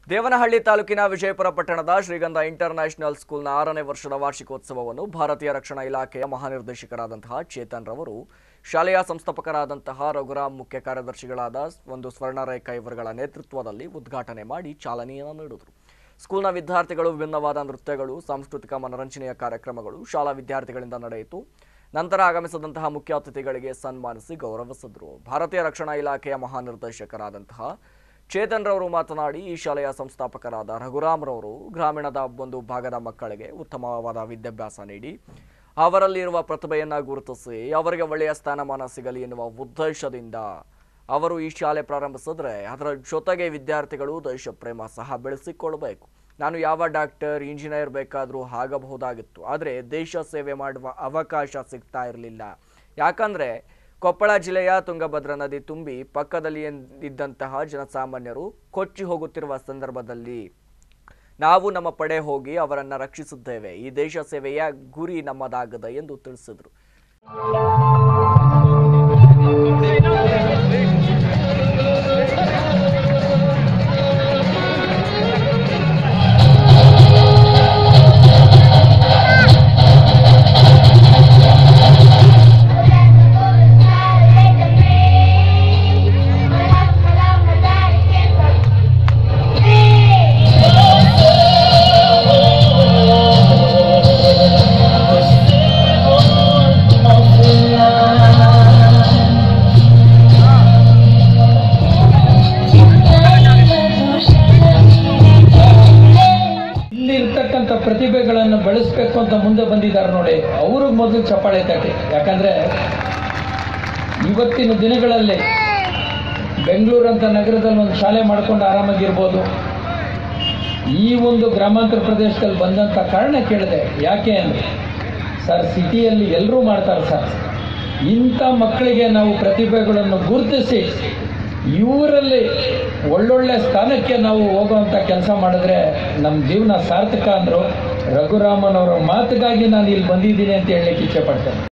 ದೇವನಹಳ್ಳಿ ತಾಲೂಕಿನ ವಿಜಯಪುರ ಪಟ್ಟಣದ ಶ್ರೀಗಂಧ ಇಂಟರ್ ನ್ಯಾಷನಲ್ ಸ್ಕೂಲ್ನ ಆರನೇ ವರ್ಷದ ವಾರ್ಷಿಕೋತ್ಸವವನ್ನು ಭಾರತೀಯ ರಕ್ಷಣಾ ಇಲಾಖೆಯ ಮಹಾನಿರ್ದೇಶಕರಾದಂತಹ ಚೇತನ್ ರವರು ಶಾಲೆಯ ಸಂಸ್ಥಾಪಕರಾದಂತಹ ರಘುರಾಮ್ ಮುಖ್ಯ ಕಾರ್ಯದರ್ಶಿಗಳಾದ ಒಂದು ಸ್ವರ್ಣರೇಖಾ ಇವರುಗಳ ನೇತೃತ್ವದಲ್ಲಿ ಉದ್ಘಾಟನೆ ಮಾಡಿ ಚಾಲನೆಯನ್ನು ನೀಡಿದರು ಸ್ಕೂಲ್ನ ವಿದ್ಯಾರ್ಥಿಗಳು ವಿಭಿನ್ನವಾದ ನೃತ್ಯಗಳು ಸಾಂಸ್ಕೃತಿಕ ಮನರಂಜನೆಯ ಕಾರ್ಯಕ್ರಮಗಳು ಶಾಲಾ ವಿದ್ಯಾರ್ಥಿಗಳಿಂದ ನಡೆಯಿತು ನಂತರ ಆಗಮಿಸಿದಂತಹ ಮುಖ್ಯ ಅತಿಥಿಗಳಿಗೆ ಸನ್ಮಾನಿಸಿ ಗೌರವಿಸಿದ್ರು ಭಾರತೀಯ ರಕ್ಷಣಾ ಇಲಾಖೆಯ ಮಹಾನಿರ್ದೇಶಕರಾದಂತಹ ಚೇತನ್ ರವರು ಮಾತನಾಡಿ ಈ ಶಾಲೆಯ ಸಂಸ್ಥಾಪಕರಾದ ರಘುರಾಮ್ ರವರು ಗ್ರಾಮೀಣದ ಒಂದು ಭಾಗದ ಮಕ್ಕಳಿಗೆ ಉತ್ತಮವಾದ ವಿದ್ಯಾಭ್ಯಾಸ ನೀಡಿ ಅವರಲ್ಲಿರುವ ಪ್ರತಿಭೆಯನ್ನು ಗುರುತಿಸಿ ಅವರಿಗೆ ಒಳ್ಳೆಯ ಸ್ಥಾನಮಾನ ಸಿಗಲಿ ಎನ್ನುವ ಉದ್ದೇಶದಿಂದ ಅವರು ಈ ಶಾಲೆ ಪ್ರಾರಂಭಿಸಿದ್ರೆ ಅದರ ಜೊತೆಗೆ ವಿದ್ಯಾರ್ಥಿಗಳು ದೇಶ ಪ್ರೇಮ ಸಹ ಬೆಳೆಸಿಕೊಳ್ಬೇಕು ನಾನು ಯಾವ ಡಾಕ್ಟರ್ ಇಂಜಿನಿಯರ್ ಬೇಕಾದರೂ ಆಗಬಹುದಾಗಿತ್ತು ಆದರೆ ದೇಶ ಸೇವೆ ಮಾಡುವ ಅವಕಾಶ ಸಿಗ್ತಾ ಇರಲಿಲ್ಲ ಯಾಕಂದ್ರೆ ಕೊಪ್ಪಳ ಜಿಲ್ಲೆಯ ತುಂಗಭದ್ರಾ ನದಿ ತುಂಬಿ ಪಕ್ಕದಲ್ಲಿ ಎನ್- ಇದ್ದಂತಹ ಜನಸಾಮಾನ್ಯರು ಕೊಚ್ಚಿ ಹೋಗುತ್ತಿರುವ ಸಂದರ್ಭದಲ್ಲಿ ನಾವು ನಮ್ಮ ಪಡೆ ಹೋಗಿ ಅವರನ್ನ ರಕ್ಷಿಸಿದ್ದೇವೆ ಈ ದೇಶ ಸೇವೆಯ ಗುರಿ ನಮ್ಮದಾಗದ ಎಂದು ತಿಳಿಸಿದರು ಇಲ್ಲಿರ್ತಕ್ಕಂಥ ಪ್ರತಿಭೆಗಳನ್ನು ಬೆಳೆಸ್ಬೇಕು ಅಂತ ಮುಂದೆ ಬಂದಿದ್ದಾರೆ ನೋಡಿ ಅವ್ರಿಗೆ ಮೊದಲು ಚಪ್ಪಾಳೆ ತಟ್ಟೆ ಯಾಕಂದ್ರೆ ಇವತ್ತಿನ ದಿನಗಳಲ್ಲಿ ಬೆಂಗಳೂರು ಅಂತ ನಗರದಲ್ಲಿ ಒಂದು ಶಾಲೆ ಮಾಡ್ಕೊಂಡು ಆರಾಮಾಗಿರ್ಬೋದು ಈ ಒಂದು ಗ್ರಾಮಾಂತರ ಪ್ರದೇಶದಲ್ಲಿ ಬಂದಂಥ ಕಾರಣ ಕೇಳಿದೆ ಯಾಕೆ ಅಂದರೆ ಸರ್ ಸಿಟಿಯಲ್ಲಿ ಎಲ್ಲರೂ ಮಾಡ್ತಾರೆ ಸರ್ ಇಂಥ ಮಕ್ಕಳಿಗೆ ನಾವು ಪ್ರತಿಭೆಗಳನ್ನು ಗುರುತಿಸಿ ಇವರಲ್ಲಿ ಒಳ್ಳೊಳ್ಳೆ ಸ್ಥಾನಕ್ಕೆ ನಾವು ಹೋಗುವಂಥ ಕೆಲಸ ಮಾಡಿದ್ರೆ ನಮ್ಮ ಜೀವನ ಸಾರ್ಥಕ ಅಂದರು ರಘುರಾಮನ್ ಅವರ ಮಾತಿಗಾಗಿ ನಾನು ಇಲ್ಲಿ ಬಂದಿದ್ದೀನಿ ಅಂತ ಹೇಳಲಿಕ್ಕೆ ಇಚ್ಛೆ ಪಡ್ತೇನೆ